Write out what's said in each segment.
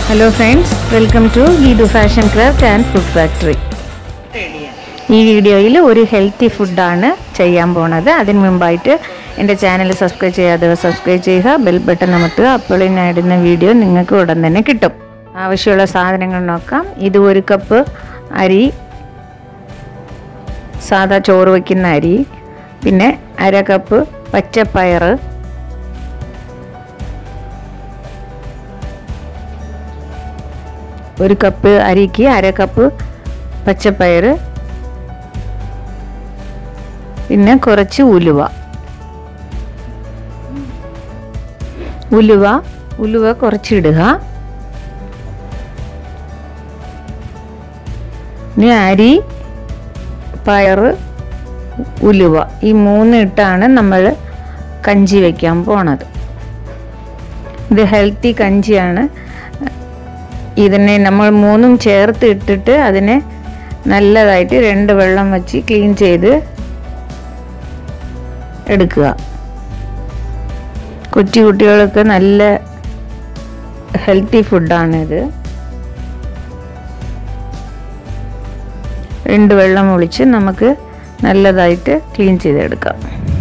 hello friends welcome to Geethu fashion craft and food factory ഈ വീഡിയോയിൽ ഒരു ഹെൽത്തി ഫുഡാണ് ചെയ്യാൻ പോണത് അതിന് മുമ്പായിട്ട് എൻ്റെ ചാനൽ സബ്സ്ക്രൈബ് ചെയ്യാതെ സബ്സ്ക്രൈബ് ചെയ്യുക ബെൽ ബട്ടൺ അമർത്തുക അപ്പോൾ ഞാൻ ഇടുന്ന വീഡിയോ നിങ്ങൾക്ക് ഉടൻ തന്നെ കിട്ടും ആവശ്യമുള്ള സാധനങ്ങൾ നോക്കാം ഇത് ഒരു കപ്പ് അരി സാദാ ചോറ് വയ്ക്കുന്ന അരി പിന്നെ അര കപ്പ് പച്ചപ്പയർ ഒരു കപ്പ് അരിക്ക് അര കപ്പ് പച്ചപ്പയർ പിന്നെ കുറച്ച് ഉലുവ ഉലുവ ഉലുവ കുറച്ചിടുക ഇനി അരി പയർ ഉലുവ ഈ മൂന്ന് ഇട്ടാണ് നമ്മൾ കഞ്ചി വയ്ക്കാൻ പോണത് ഇത് ഹെൽത്തി കഞ്ചിയാണ് ഇതിനെ നമ്മൾ മൂന്നും ചേർത്ത് ഇട്ടിട്ട് അതിനെ നല്ലതായിട്ട് രണ്ട് വെള്ളം വെച്ച് ക്ലീൻ ചെയ്ത് എടുക്കുക കൊച്ചു കുട്ടികൾക്ക് നല്ല ഹെൽത്തി ഫുഡാണിത് രണ്ട് വെള്ളം ഒഴിച്ച് നമുക്ക് നല്ലതായിട്ട് ക്ലീൻ ചെയ്തെടുക്കാം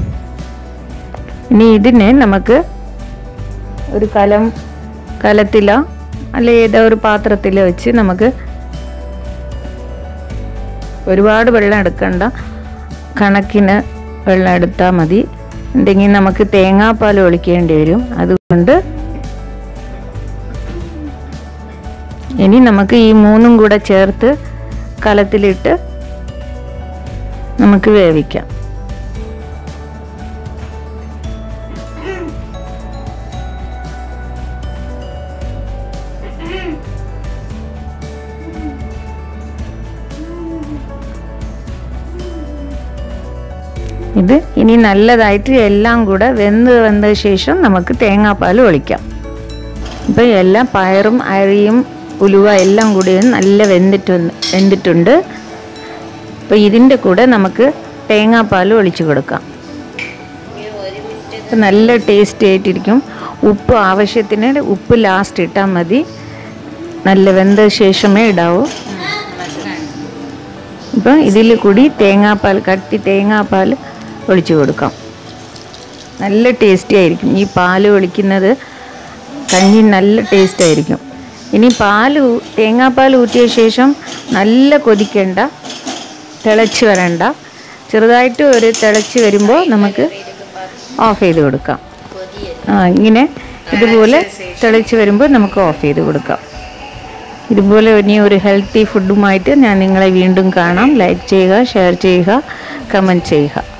ഇനി ഇതിനെ നമുക്ക് ഒരു കലം കലത്തിലോ അല്ലെ ഏതോ ഒരു പാത്രത്തിൽ വെച്ച് നമുക്ക് ഒരുപാട് വെള്ളം എടുക്കണ്ട കണക്കിന് വെള്ളം എടുത്താൽ മതി ഉണ്ടെങ്കിൽ നമുക്ക് തേങ്ങാപ്പാൽ ഒഴിക്കേണ്ടി വരും അതുകൊണ്ട് ഇനി നമുക്ക് ഈ മൂന്നും കൂടെ ചേർത്ത് കലത്തിലിട്ട് നമുക്ക് വേവിക്കാം ഇത് ഇനി നല്ലതായിട്ട് എല്ലാം കൂടെ വെന്ത് വെന്ത ശേഷം നമുക്ക് തേങ്ങാപ്പാൽ ഒഴിക്കാം ഇപ്പം എല്ലാം പയറും അരിയും ഉലുവ എല്ലാം കൂടി നല്ല വെന്തിട്ട് വെന്തിട്ടുണ്ട് അപ്പോൾ ഇതിൻ്റെ കൂടെ നമുക്ക് തേങ്ങാപ്പാൽ ഒഴിച്ചു കൊടുക്കാം ഇപ്പം നല്ല ടേസ്റ്റ് ആയിട്ടിരിക്കും ഉപ്പ് ആവശ്യത്തിന് ഉപ്പ് ലാസ്റ്റ് ഇട്ടാൽ മതി നല്ല വെന്ത ശേഷമേ ഇടാവൂ ഇപ്പം ഇതിൽ കൂടി തേങ്ങാപ്പാൽ കട്ടി തേങ്ങാപ്പാൽ ഒഴിച്ചു കൊടുക്കാം നല്ല ടേസ്റ്റി ആയിരിക്കും ഈ പാല് ഒഴിക്കുന്നത് കഞ്ഞി നല്ല ടേസ്റ്റ് ആയിരിക്കും ഇനി പാല് തേങ്ങാപ്പാൽ ഊറ്റിയ ശേഷം നല്ല കൊതിക്കേണ്ട തിളച്ച് വരണ്ട ചെറുതായിട്ട് ഒരു തിളച്ച് വരുമ്പോൾ നമുക്ക് ഓഫ് ചെയ്ത് കൊടുക്കാം ആ ഇങ്ങനെ ഇതുപോലെ തിളച്ച് വരുമ്പോൾ നമുക്ക് ഓഫ് ചെയ്ത് കൊടുക്കാം ഇതുപോലെ ഇനി ഒരു ഹെൽത്തി ഫുഡുമായിട്ട് ഞാൻ നിങ്ങളെ വീണ്ടും കാണാം ലൈക്ക് ചെയ്യുക ഷെയർ ചെയ്യുക കമൻറ്റ് ചെയ്യുക